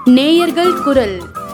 நேயர்கள் குரல்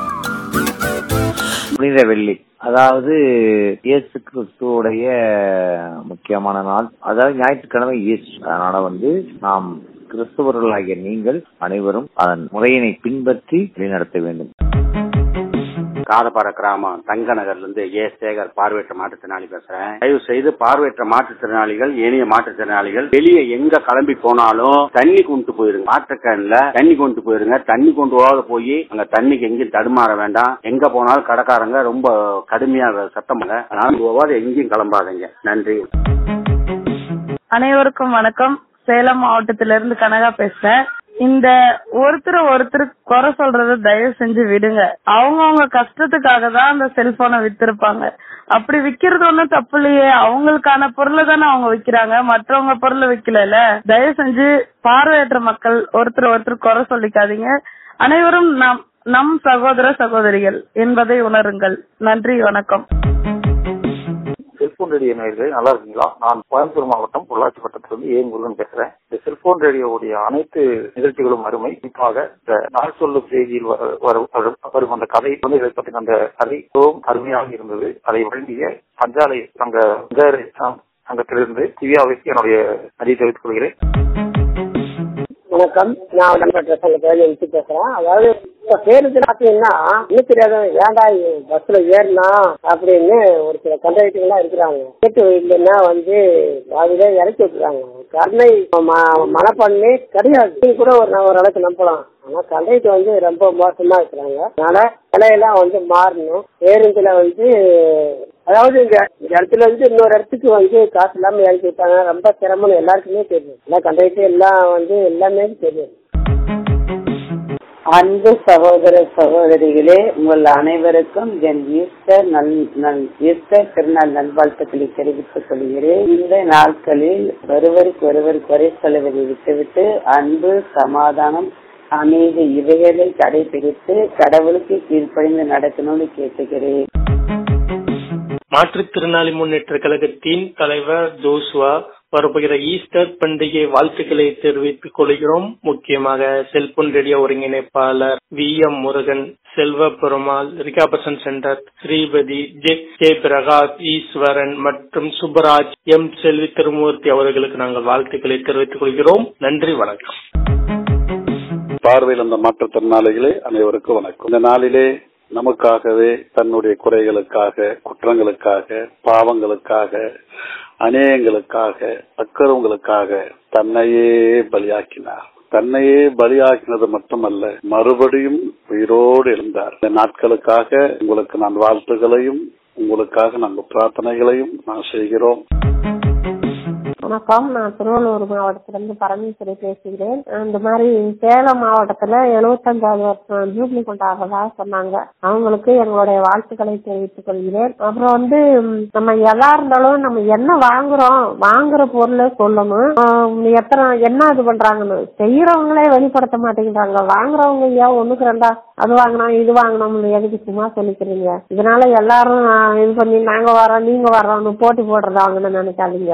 புனித வெள்ளி அதாவது இயேசு கிறிஸ்துவோடைய முக்கியமான நாள் அதாவது ஞாயிற்றுக்கிழமை ஈஸ்டர் அதனால வந்து நாம் கிறிஸ்துவர்களாகிய நீங்கள் அனைவரும் அதன் முறையினை பின்பற்றி வழிநடத்த வேண்டும் காதபார கிராமம் தங்க நகர்ல இருந்து ஏ சேகர் பார்வையற்ற மாற்றுத்திறனாளி பேசுறேன் தயவு செய்து பார்வையற்ற மாற்றுத்திறனாளிகள் ஏனைய மாற்றுத்திறனாளிகள் வெளியே எங்க கிளம்பி போனாலும் தண்ணி கொண்டு போயிருங்க வாட்டர் கேன்ல தண்ணி கொண்டு போயிருங்க தண்ணி கொண்டு போகாத போய் அங்க தண்ணிக்கு எங்கேயும் தடுமாற வேண்டாம் எங்க போனாலும் கடைக்காரங்க ரொம்ப கடுமையா சத்தம் பண்ணுங்க அதனால போகாத எங்கேயும் கிளம்பாதீங்க நன்றி அனைவருக்கும் வணக்கம் சேலம் மாவட்டத்திலிருந்து கனகா பேசுறேன் இந்த ஒருத்தர் ஒருத்தர் குறை சொல்றத தயவு செஞ்சு விடுங்க அவங்கவுங்க கஷ்டத்துக்காக தான் அந்த செல்போனை வித்திருப்பாங்க அப்படி விக்கிறது ஒண்ணும் தப்பு இல்லையே அவங்களுக்கான பொருளை தானே அவங்க விக்கிறாங்க மற்றவங்க பொருளை விக்கல தயவு செஞ்சு பார்வையற்ற மக்கள் ஒருத்தர் ஒருத்தர் குறை சொல்லிக்காதீங்க அனைவரும் நம் நம் சகோதர சகோதரிகள் என்பதை உணருங்கள் நன்றி வணக்கம் செல்போன் ரேடியோ நேயர்களே நல்லா இருக்கீங்களா நான் கோயம்புத்தூர் மாவட்டம் பொள்ளாச்சி வட்டத்திலிருந்து ஏ முருகன் பேசுறேன் இந்த செல்போன் ரேடியோவுடைய அனைத்து நிகழ்ச்சிகளும் அருமை குறிப்பாக இந்த நாள் சொல்லும் செய்தியில் வ- வரும் வரும் வரும் அந்த கதை குழந்தைகளை பற்றின அந்த கதை மிகவும் அருமையாக இருந்தது அதை வழங்கிய பஞ்சாலை சங்க பஞ்சாலை சங்- சங்கத்திலிருந்து திவ்யாவிற்கு என்னுடைய நன்றி தெரிவித்துக் கொள்கிறேன் வணக்கம் நான் உடன்பட்ட சங்கத்துல எழுத்து பேசுறேன் அதாவது இப்ப பேருந்து பாத்தீங்கன்னா இன்னும் தெரியாத ஏன்டா பஸ்ல ஏறினா அப்படின்னு ஒரு சில கண்டக்டர் எல்லாம் இருக்கிறாங்க கேட்டு இல்லைன்னா வந்து பாதியில இறக்கி விட்டுறாங்க கருணை ம- மனப்பான்மை கிடையாது இது கூட ஒரு ந- ஒரு அளவுக்கு நம்பலாம் ஆனா கண்டக்டர் வந்து ரொம்ப மோசமா இருக்கிறாங்க அதனால விலையெல்லாம் வந்து மாறணும் பேருந்துல வந்து அதாவது இந்த இந்த இடத்துல இருந்து இன்னொரு இடத்துக்கு வந்து காசு இல்லாம இறக்கி விட்டாங்க ரொம்ப சிரமம்னு எல்லாருக்குமே தெரியும் எல்லாம் கண்டக்டர் எல்லாம் வந்து எல்லாமே தெரியும் அன்பு சகோதர சகோதரிகளே உங்கள் அனைவருக்கும் என் ஈஸ்டர் நல் நல் ஈஸ்டர் திருநாள் நல்வாழ்த்துக்களை தெரிவித்துக் கொள்கிறேன் இந்த நாட்களில் ஒருவருக்கு ஒருவர் குறை சொல்வதை விட்டுவிட்டு அன்பு சமாதானம் அமைதி இவைகளை கடைபிடித்து கடவுளுக்கு கீழ்ப்படிந்து நடக்கணும்னு கேட்டுக்கிறேன் மாற்றுத்திறனாளி முன்னேற்ற கழகத்தின் தலைவர் ஜோசுவா வரப்போகிற ஈஸ்டர் பண்டிகை வாழ்த்துக்களை தெரிவித்துக் கொள்கிறோம் முக்கியமாக செல்போன் ரேடியோ ஒருங்கிணைப்பாளர் வி எம் முருகன் செல்வ பெருமாள் ரிகாபசன் centre Sripathi J K Prakash Eswaran மற்றும் சுப்பராஜ் எம் செல்வி திருமூர்த்தி அவர்களுக்கு நாங்கள் வாழ்த்துக்களை தெரிவித்துக் கொள்கிறோம் நன்றி வணக்கம் பார்வையில் அந்த மாற்றுத்திறனாளிகளே அனைவருக்கும் வணக்கம் இந்த நாளிலே நமக்காகவே தன்னுடைய குறைகளுக்காக குற்றங்களுக்காக பாவங்களுக்காக அநேகங்களுக்காக அக்கறவங்களுக்காக தன்னையே பலியாக்கினார் தன்னையே பலியாக்கினது மட்டுமல்ல மறுபடியும் உயிரோடு எழுந்தார் இந்த நாட்களுக்காக உங்களுக்கு நான் வாழ்த்துகளையும் உங்களுக்காக நாங்கள் பிரார்த்தனைகளையும் நான் செய்கிறோம் வணக்கம் நான் திருவள்ளூர் மாவட்டத்திலிருந்து பரமேஸ்வரி பேசுகிறேன் இந்த மாதிரி சேலம் மாவட்டத்துல எழுபத்தஞ்சாவது வருஷம் ஜூப்ளி கொண்டாடுறதா சொன்னாங்க அவங்களுக்கு எங்களுடைய வாழ்த்துக்களை தெரிவித்துக் கொள்கிறேன் அப்புறம் வந்து ம், நம்ம எல்லா இருந்தாலும் நம்ம என்ன வாங்குறோம் வாங்குற பொருளை சொல்லணும் ஆம், எத்தனை என்ன இது பண்றாங்கன்னு செய்யறவங்களே வெளிப்படுத்த மாட்டேங்கிறாங்க வாங்குறவங்க ஏன் ஒண்ணுக்கு ரெண்டா அது வாங்கணும் இது வாங்கணும்னு எதுக்கு சும்மா சொல்லிக்கிறீங்க இதனால எல்லாரும் ஆ, இது பண்ணி நாங்க வரோம் நீங்க வரோம்னு போட்டி போடுறதாங்கன்னு நினைக்காதீங்க